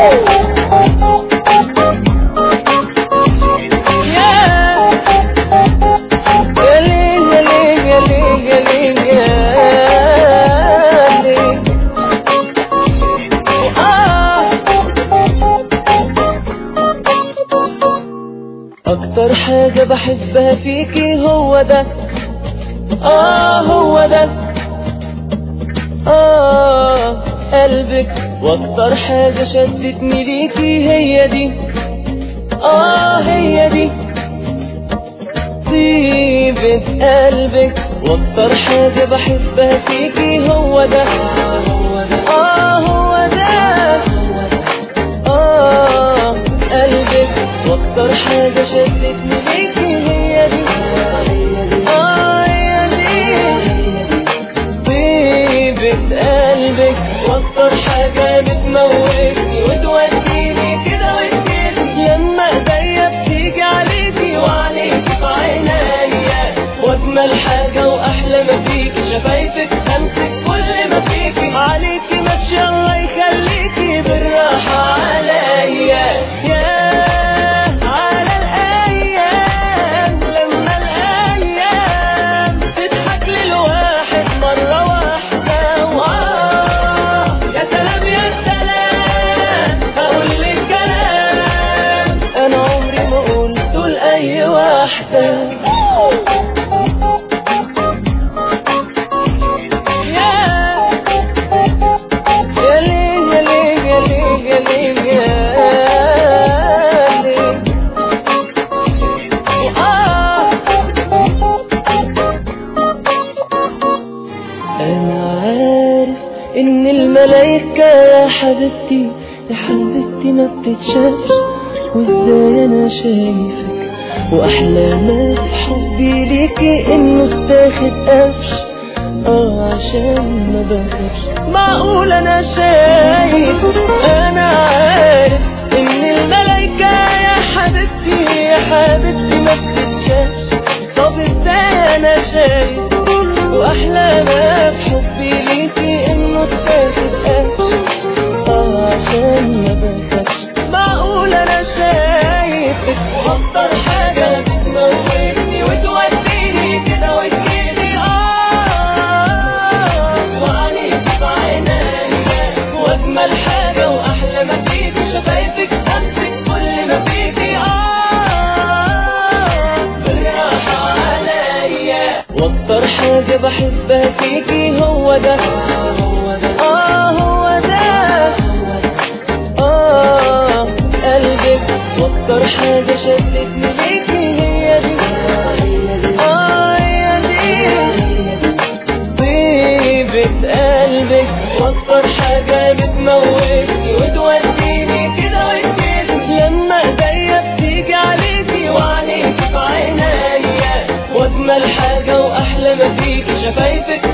أكتر حاجة بحبها فيكي هو ده آه هو ده آه قلبك وأكتر حاجة شدتني ليكي هي دي آه هي دي طيبة قلبك وأكتر حاجة بحبها فيكي هو ده آه هو ده آه قلبك واكتر حاجة شدتني ليكي هي دي آه هي دي طيبة قلبك واكتر حاجة بتموتني وتوديني كده وتجيلي لما ايديا بتيجي عليكي وعليكي في عينيا واجمل حاجة واحلى ما فيكي شفايفك امسك كل ما فيكي عليكي ماشية الله يخليكي بالراحة عليا يا على الايام لما الايام تضحك للواحد مرة واحدة وآه يا سلام يا سلام هقول لك كلام انا عمري ما قلته لاي واحدة يا ليه يا ليه يا ليه يا ليه يا ليه آه أنا عارف إن الملايكة يا حبيبتي يا حبيبتي ما بتتشافش وإزاي أنا شايفك وأحلى ما في حبي ليكي إنه اتاخد قفش اه عشان ما بخافش معقول انا شايف انا عارف ان الملايكة يا حبيبتي يا حبيبتي ما بتتشافش طب ازاي انا شايف واحلى ما في حبي ليكي انه اتاخد قفش اه عشان ما بخافش معقول انا شايفك واكتر حاجة بتموتني وتوديني كده وتجيلي اه وعليك في عينيا واجمل حاجة واحلى ما فيكي شفايفك امسك كل ما فيكي اه بالراحة عليا واكتر حاجة بحبها فيكي هو ده اه هو ده آه قلبك واكتر حاجة شدتني ليكي هي دي آه هي دي طيبة قلبك واكتر حاجة بتموتني وتوديني كده وتجيلي لما ايديا بتيجي عليكي وعليكي في عينيا واجمل حاجة واحلى ما فيكي شفايفك